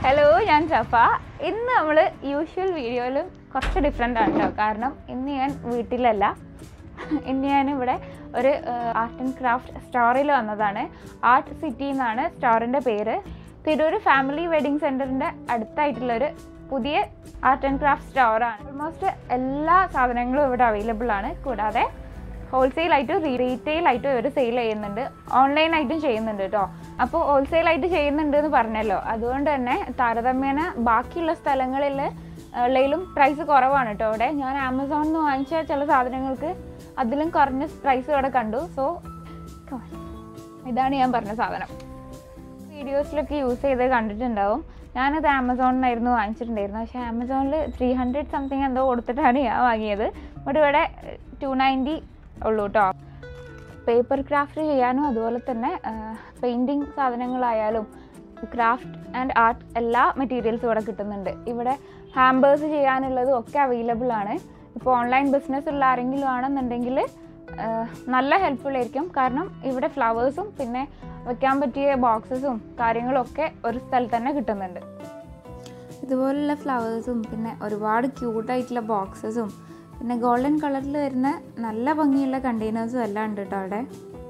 hello ഞാൻ സഫ ഇന്ന് നമ്മൾ യൂഷ്വൽ വീഡിയോയിലും കുറച്ച് ഡിഫറെൻ്റ് ആണ് കേട്ടോ കാരണം ഇന്ന് ഞാൻ വീട്ടിലല്ല ഇന്ന് ഞാൻ ഇവിടെ ഒരു ആർട്ട് ആൻഡ് ക്രാഫ്റ്റ് സ്റ്റോറിൽ വന്നതാണ് ആർട്ട് സിറ്റി എന്നാണ് സ്റ്റോറിൻ്റെ പേര് തിരൂർ ഫാമിലി വെഡിങ് സെൻറ്ററിൻ്റെ അടുത്തായിട്ടുള്ളൊരു പുതിയ ആർട്ട് ആൻഡ് ക്രാഫ്റ്റ് സ്റ്റോറാണ് ഓൾമോസ്റ്റ് എല്ലാ സാധനങ്ങളും ഇവിടെ അവൈലബിൾ ആണ് കൂടാതെ ഹോൾസെയിൽ ആയിട്ടും റീറ്റെയിൽ ആയിട്ടും ഇവർ സെയിൽ ചെയ്യുന്നുണ്ട് ഓൺലൈൻ ആയിട്ടും ചെയ്യുന്നുണ്ട് കേട്ടോ അപ്പോൾ ഹോൾസെയിൽ ആയിട്ട് ചെയ്യുന്നുണ്ട് എന്ന് പറഞ്ഞല്ലോ അതുകൊണ്ട് തന്നെ താരതമ്യേന ബാക്കിയുള്ള സ്ഥലങ്ങളിൽ ഉള്ളതിലും പ്രൈസ് കുറവാണ് കേട്ടോ ഇവിടെ ഞാൻ ആമസോണിൽ നിന്ന് വാങ്ങിച്ച ചില സാധനങ്ങൾക്ക് അതിലും കുറഞ്ഞ പ്രൈസ് ഇവിടെ കണ്ടു സോ ഇതാണ് ഞാൻ പറഞ്ഞ സാധനം വീഡിയോസിലൊക്കെ യൂസ് ചെയ്ത് കണ്ടിട്ടുണ്ടാവും ഞാനത് ആമസോണിൽ നിന്നായിരുന്നു വാങ്ങിച്ചിട്ടുണ്ടായിരുന്നു പക്ഷേ ആമസോണിൽ ത്രീ ഹൺഡ്രഡ് സംതിങ് എന്തോ കൊടുത്തിട്ടാണ് ഞാൻ വാങ്ങിയത് ബട്ട് ഇവിടെ ടു നയൻറ്റി ഉള്ളൂ കേട്ടോ പേപ്പർ ക്രാഫ്റ്റ് ചെയ്യാനും അതുപോലെ തന്നെ പെയിൻറ്റിങ് സാധനങ്ങളായാലും ക്രാഫ്റ്റ് ആൻഡ് ആർട്ട് എല്ലാ മെറ്റീരിയൽസും ഇവിടെ കിട്ടുന്നുണ്ട് ഇവിടെ ഹാമ്പേഴ്സ് ചെയ്യാനുള്ളതും ഒക്കെ അവൈലബിൾ ആണ് ഇപ്പോൾ ഓൺലൈൻ ബിസിനസ് ഉള്ള ആരെങ്കിലും ആണെന്നുണ്ടെങ്കിൽ നല്ല ഹെൽപ്ഫുൾ ആയിരിക്കും കാരണം ഇവിടെ ഫ്ലവേഴ്സും പിന്നെ വെക്കാൻ പറ്റിയ ബോക്സസും കാര്യങ്ങളും ഒക്കെ ഒരു സ്ഥലത്ത് തന്നെ കിട്ടുന്നുണ്ട് ഇതുപോലുള്ള ഫ്ലവേഴ്സും പിന്നെ ഒരുപാട് ക്യൂട്ടായിട്ടുള്ള ബോക്സസും പിന്നെ ഗോൾഡൻ കളറിൽ വരുന്ന നല്ല ഭംഗിയുള്ള കണ്ടെയ്നേഴ്സും എല്ലാം ഉണ്ട് കേട്ടോ അവിടെ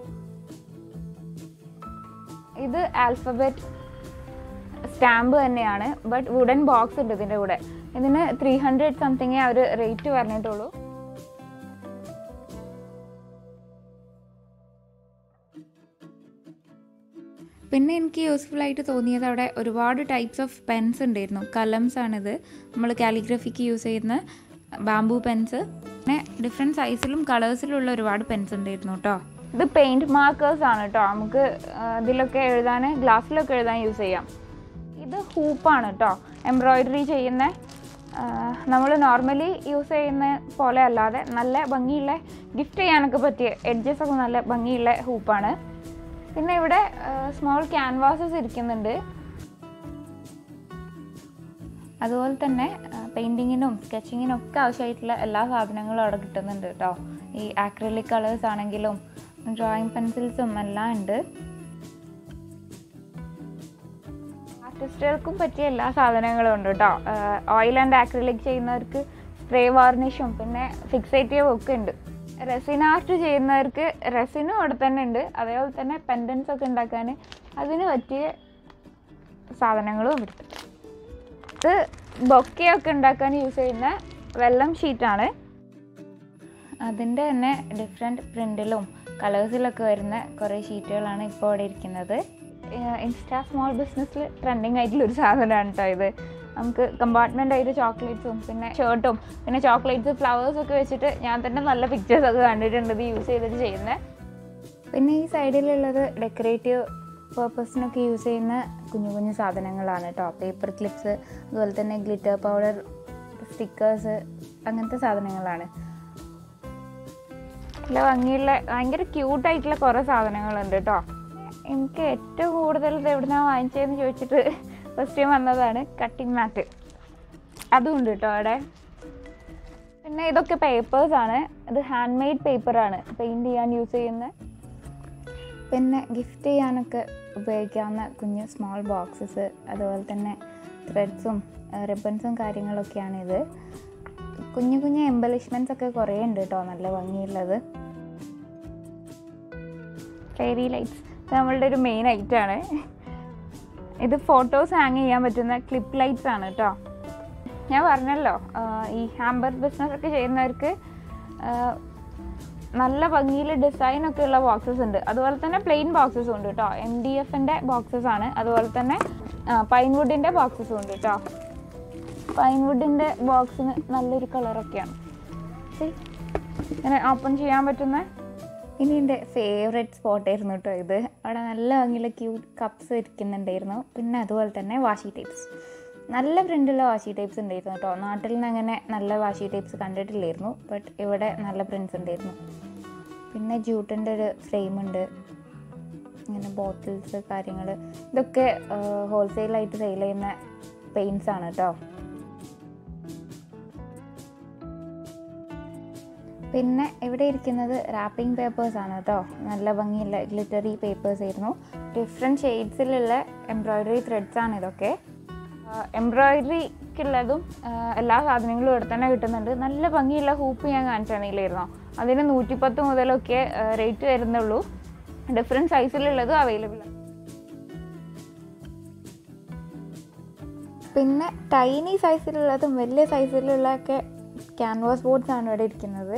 ഇത് ആൽഫബറ്റ് സ്റ്റാമ്പ് തന്നെയാണ് ബട്ട് വുഡൻ ബോക്സ് ഉണ്ട് ഇതിൻ്റെ കൂടെ ഇതിന് ത്രീ ഹൺഡ്രഡ് സംതിങ്ങേ അവർ റേറ്റ് പറഞ്ഞിട്ടുള്ളൂ പിന്നെ എനിക്ക് യൂസ്ഫുൾ ആയിട്ട് തോന്നിയത് അവിടെ ഒരുപാട് ടൈപ്സ് ഓഫ് പെൻസ് ഉണ്ടായിരുന്നു കലംസ് ആണിത് നമ്മൾ കാലിഗ്രഫിക്ക് യൂസ് ചെയ്യുന്ന ബാംബു പെൻസ് പിന്നെ ഡിഫറെൻറ്റ് സൈസിലും കളേഴ്സിലുള്ള ഒരുപാട് പെൻസ് ഉണ്ടായിരുന്നു കേട്ടോ ഇത് പെയിൻറ് മാർക്കേഴ്സ് ആണ് കേട്ടോ നമുക്ക് ഇതിലൊക്കെ എഴുതാൻ ഗ്ലാസ്സിലൊക്കെ എഴുതാൻ യൂസ് ചെയ്യാം ഇത് ഹൂപ്പാണ് കേട്ടോ എംബ്രോയിഡറി ചെയ്യുന്ന നമ്മൾ നോർമലി യൂസ് ചെയ്യുന്ന പോലെ അല്ലാതെ നല്ല ഭംഗിയുള്ള ഗിഫ്റ്റ് ചെയ്യാനൊക്കെ പറ്റിയ എഡ്ജസ് ഒക്കെ നല്ല ഭംഗിയുള്ള ഹൂപ്പാണ് പിന്നെ ഇവിടെ സ്മോൾ ക്യാൻവാസസ് ഇരിക്കുന്നുണ്ട് അതുപോലെ തന്നെ പെയിൻറ്റിങ്ങിനും സ്കെച്ചിങ്ങിനും ഒക്കെ ആവശ്യമായിട്ടുള്ള എല്ലാ സാധനങ്ങളും അവിടെ കിട്ടുന്നുണ്ട് കേട്ടോ ഈ ആക്രിലിക് കളേഴ്സ് ആണെങ്കിലും ഡ്രോയിങ് പെൻസിൽസും എല്ലാം ഉണ്ട് ആർട്ടിസ്റ്റുകൾക്കും പറ്റിയ എല്ലാ സാധനങ്ങളും ഉണ്ട് കേട്ടോ ഓയിൽ ആൻഡ് ആക്രിലിക് ചെയ്യുന്നവർക്ക് സ്പ്രേ വാർണിഷും പിന്നെ ഫിക്സേറ്റീവും ഒക്കെ ഉണ്ട് റെസിൻ ആർട്ട് ചെയ്യുന്നവർക്ക് റെസിനും അവിടെ തന്നെ ഉണ്ട് അതേപോലെ തന്നെ പെൻഡൻസ് ഒക്കെ ഉണ്ടാക്കാൻ അതിന് പറ്റിയ സാധനങ്ങളും ഉണ്ട് ഇത് ബൊക്കെയൊക്കെ ഉണ്ടാക്കാൻ യൂസ് ചെയ്യുന്ന വെള്ളം ഷീറ്റാണ് അതിൻ്റെ തന്നെ ഡിഫറെൻറ്റ് പ്രിൻറ്റിലും കളേഴ്സിലൊക്കെ വരുന്ന കുറേ ഷീറ്റുകളാണ് ഇപ്പോൾ അവിടെ ഇരിക്കുന്നത് ഇൻസ്റ്റാ സ്മോൾ ബിസിനസ്സിൽ ട്രെൻഡിങ് ആയിട്ടുള്ള ഒരു സാധനമാണ് കേട്ടോ ഇത് നമുക്ക് കമ്പാർട്ട്മെൻ്റ് ആയിട്ട് ചോക്ലേറ്റ്സും പിന്നെ ഷർട്ടും പിന്നെ ചോക്ലേറ്റ്സ് ഫ്ലവേഴ്സ് ഒക്കെ വെച്ചിട്ട് ഞാൻ തന്നെ നല്ല പിക്ചേഴ്സ് ഒക്കെ കണ്ടിട്ടുണ്ട് ഇത് യൂസ് ചെയ്തിട്ട് ചെയ്യുന്നത് പിന്നെ ഈ സൈഡിലുള്ളത് ഡെക്കറേറ്റീവ് പേർപ്പസിനൊക്കെ യൂസ് ചെയ്യുന്ന കുഞ്ഞു കുഞ്ഞു സാധനങ്ങളാണ് കേട്ടോ പേപ്പർ ക്ലിപ്സ് അതുപോലെ തന്നെ ഗ്ലിറ്റർ പൗഡർ സ്റ്റിക്കേഴ്സ് അങ്ങനത്തെ സാധനങ്ങളാണ് നല്ല ഭംഗിയുള്ള ഭയങ്കര ക്യൂട്ടായിട്ടുള്ള കുറേ സാധനങ്ങളുണ്ട് കേട്ടോ എനിക്ക് ഏറ്റവും കൂടുതൽ ഇത് എവിടുന്നാണ് വാങ്ങിച്ചതെന്ന് ചോദിച്ചിട്ട് ഫസ്റ്റ് ടൈം വന്നതാണ് കട്ടിങ് മാറ്റ് അതും ഉണ്ട് കേട്ടോ അവിടെ പിന്നെ ഇതൊക്കെ പേപ്പേഴ്സാണ് ഇത് ഹാൻഡ് മെയ്ഡ് പേപ്പറാണ് പെയിൻറ് ചെയ്യാൻ യൂസ് ചെയ്യുന്ന പിന്നെ ഗിഫ്റ്റ് ചെയ്യാനൊക്കെ ഉപയോഗിക്കാവുന്ന കുഞ്ഞ് സ്മോൾ ബോക്സസ് അതുപോലെ തന്നെ ത്രെഡ്സും റിബൺസും കാര്യങ്ങളൊക്കെയാണ് ഇത് കുഞ്ഞു കുഞ്ഞു എംബലിഷ്മെൻറ്റ്സ് ഒക്കെ കുറേ ഉണ്ട് കേട്ടോ നല്ല ഭംഗിയുള്ളത് ഫെയറി ലൈറ്റ്സ് ഇത് നമ്മളുടെ ഒരു മെയിൻ ഐറ്റമാണ് ഇത് ഫോട്ടോസ് ഹാങ് ചെയ്യാൻ പറ്റുന്ന ക്ലിപ്പ് ലൈറ്റ്സ് ആണ് കേട്ടോ ഞാൻ പറഞ്ഞല്ലോ ഈ ഹാമ്പർ ബിസിനസ് ഒക്കെ ചെയ്യുന്നവർക്ക് നല്ല ഭംഗിയിൽ ഡിസൈൻ ഒക്കെ ഉള്ള ബോക്സസ് ഉണ്ട് അതുപോലെ തന്നെ പ്ലെയിൻ ബോക്സസും ഉണ്ട് കേട്ടോ എം ഡി എഫിൻ്റെ ബോക്സസ് ആണ് അതുപോലെ തന്നെ പൈൻവുഡിൻ്റെ ബോക്സസും ഉണ്ട് കേട്ടോ പൈൻവുഡിൻ്റെ ബോക്സിന് നല്ലൊരു കളറൊക്കെയാണ് ഇങ്ങനെ ഓപ്പൺ ചെയ്യാൻ പറ്റുന്ന ഇനി എൻ്റെ ഫേവറേറ്റ് സ്പോട്ടായിരുന്നു കേട്ടോ ഇത് അവിടെ നല്ല ഭംഗിയുള്ള ക്യൂട്ട് കപ്സ് ഇരിക്കുന്നുണ്ടായിരുന്നു പിന്നെ അതുപോലെ തന്നെ വാഷി ടൈപ്സ് നല്ല പ്രിൻ്റുള്ള വാഷി ടൈപ്സ് ഉണ്ടായിരുന്നു കേട്ടോ നാട്ടിൽ നിന്ന് അങ്ങനെ നല്ല വാഷി ടൈപ്സ് കണ്ടിട്ടില്ലായിരുന്നു ബട്ട് ഇവിടെ നല്ല പ്രിൻസ് ഉണ്ടായിരുന്നു പിന്നെ ജൂട്ടിൻ്റെ ഒരു ഫ്രെയിം ഉണ്ട് ഇങ്ങനെ ബോട്ടിൽസ് കാര്യങ്ങൾ ഇതൊക്കെ ഹോൾസെയിലായിട്ട് സെയിൽ ചെയ്യുന്ന പെയിൻസ് ആണ് കേട്ടോ പിന്നെ ഇവിടെ ഇരിക്കുന്നത് റാപ്പിംഗ് പേപ്പേഴ്സ് ആണ് കേട്ടോ നല്ല ഭംഗിയുള്ള ഗ്ലിറ്ററി പേപ്പേഴ്സ് ആയിരുന്നു ഡിഫറെൻറ്റ് ഷെയ്ഡ്സിലുള്ള എംബ്രോയ്ഡറി ത്രെഡ്സ് ആണ് ഇതൊക്കെ എംബ്രോയിഡറിക്കുള്ളതും എല്ലാ സാധനങ്ങളും ഇവിടെ തന്നെ കിട്ടുന്നുണ്ട് നല്ല ഭംഗിയുള്ള ഹൂപ്പ് ഞാൻ കാണിച്ചാണെങ്കിലായിരുന്നോ അതിന് നൂറ്റിപ്പത്ത് മുതലൊക്കെ റേറ്റ് വരുന്നുള്ളൂ ഡിഫറെൻറ്റ് സൈസിലുള്ളതും അവൈലബിൾ ആണ് പിന്നെ ടൈനി സൈസിലുള്ളതും വലിയ സൈസിലുള്ളതൊക്കെ ക്യാൻവാസ് ബോർഡ്സ് ആണ് ഇവിടെ ഇരിക്കുന്നത്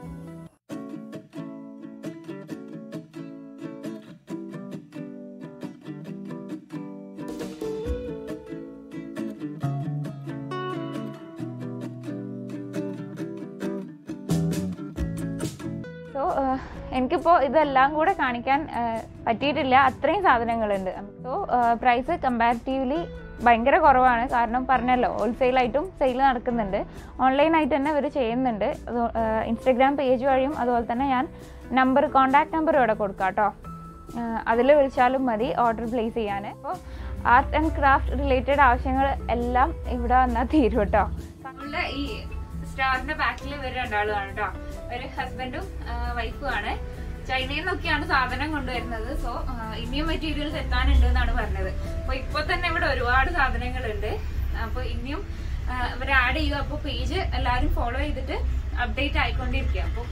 സോ എനിക്കിപ്പോൾ ഇതെല്ലാം കൂടെ കാണിക്കാൻ uh, പറ്റിയിട്ടില്ല അത്രയും സാധനങ്ങളുണ്ട് സോ പ്രൈസ് കമ്പാരിറ്റീവ്ലി ഭയങ്കര കുറവാണ് കാരണം പറഞ്ഞല്ലോ ഹോൾസെയിലായിട്ടും സെയിൽ നടക്കുന്നുണ്ട് ഓൺലൈനായിട്ട് തന്നെ ഇവർ ചെയ്യുന്നുണ്ട് ഇൻസ്റ്റഗ്രാം പേജ് വഴിയും അതുപോലെ തന്നെ ഞാൻ നമ്പർ കോൺടാക്ട് നമ്പർ ഇവിടെ കൊടുക്കാം കേട്ടോ അതിൽ വിളിച്ചാലും മതി ഓർഡർ പ്ലേസ് ചെയ്യാൻ അപ്പോൾ ആർട്ട് ആൻഡ് ക്രാഫ്റ്റ് റിലേറ്റഡ് ആവശ്യങ്ങൾ എല്ലാം ഇവിടെ വന്നാൽ തീരും കേട്ടോ നമ്മളുടെ ഈ സ്റ്റാറിന്റെ ബാക്കിൽ ഇവർ രണ്ടാളുമാണ് കേട്ടോ ഒരു ഹസ്ബൻഡും വൈഫും ആണ് ചൈനയിൽ നിന്നൊക്കെയാണ് സാധനം കൊണ്ടുവരുന്നത് സോ ഇനിയും മെറ്റീരിയൽസ് എത്താനുണ്ട് എന്നാണ് പറഞ്ഞത് അപ്പൊ ഇപ്പൊ തന്നെ ഇവിടെ ഒരുപാട് സാധനങ്ങളുണ്ട് അപ്പൊ ഇനിയും ഇവർ ആഡ് ചെയ്യുക അപ്പൊ പേജ് എല്ലാവരും ഫോളോ ചെയ്തിട്ട് അപ്ഡേറ്റ് ആയിക്കൊണ്ടിരിക്കുക അപ്പോൾ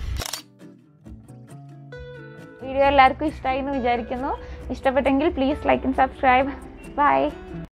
വീഡിയോ എല്ലാവർക്കും ഇഷ്ടമായി എന്ന് വിചാരിക്കുന്നു ഇഷ്ടപ്പെട്ടെങ്കിൽ please like and subscribe by